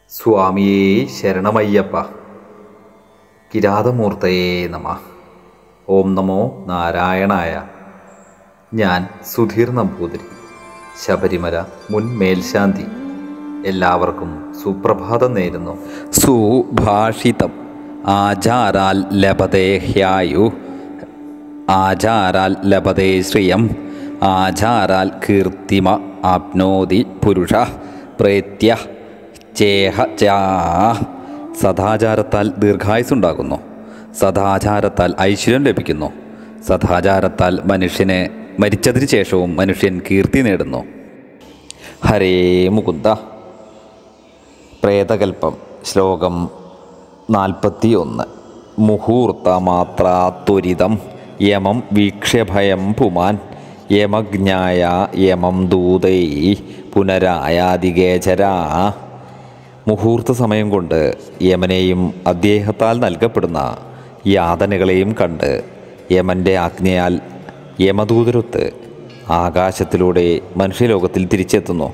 സ്വാമിയേ ശരണമയ്യപ്പ കിരാതമൂർത്തയേ നമ ഓം നമോ നാരായണായ ഞാൻ സുധീർ നമ്പൂതിരി ശബരിമല മുൻ മേൽശാന്തി എല്ലാവർക്കും സുപ്രഭാതം നേരുന്നു സുഭാഷിതം ആചാരാൽ ലഭതേ ഹ്യായു ആചാരാൽ ലഭതേ ശ്രിയം ആചാരാൽ കീർത്തിമ ആപ്നോതി പുരുഷ പ്രേത്യ ചേഹ ചാ സദാചാരത്താൽ ദീർഘായുസുണ്ടാകുന്നു സദാചാരത്താൽ ഐശ്വര്യം ലഭിക്കുന്നു സദാചാരത്താൽ മനുഷ്യനെ മരിച്ചതിന് ശേഷവും മനുഷ്യൻ കീർത്തി നേടുന്നു ഹരേ മുകുന്ദ പ്രേതകൽപ്പം ശ്ലോകം നാൽപ്പത്തി ഒന്ന് മുഹൂർത്ത മാത്രാ ത്വരിതം യമം വീക്ഷ്യഭയം പുമാൻ യമജ്ഞായ യമം ദൂതൈ പുനരായാതികേചരാ മുഹൂർത്ത സമയം കൊണ്ട് യമനെയും അദ്ദേഹത്താൽ നൽകപ്പെടുന്ന യാതനകളെയും കണ്ട് യമൻ്റെ ആജ്ഞയാൽ യമദൂതരൊത്ത് ആകാശത്തിലൂടെ മനുഷ്യലോകത്തിൽ തിരിച്ചെത്തുന്നു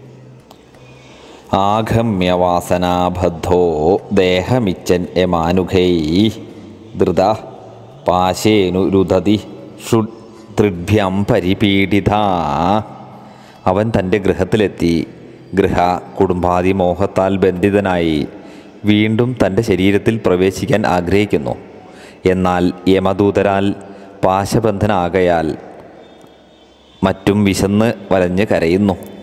ആഗമ്യവാസനാബദ്ധോ ദേഹമിച്ചൻ യമാനുഖൈ ധൃത പാശേനു രുദതി ഷുഡ് തൃഭ്യം പരിപീഡിത അവൻ തൻ്റെ ഗൃഹത്തിലെത്തി ഗൃഹ കുടുംബാദി മോഹത്താൽ ബന്ധിതനായി വീണ്ടും തൻ്റെ ശരീരത്തിൽ പ്രവേശിക്കാൻ ആഗ്രഹിക്കുന്നു എന്നാൽ യമദൂതരാൽ പാശബന്ധനാകയാൽ മറ്റും വിശന്ന് വലഞ്ഞ് കരയുന്നു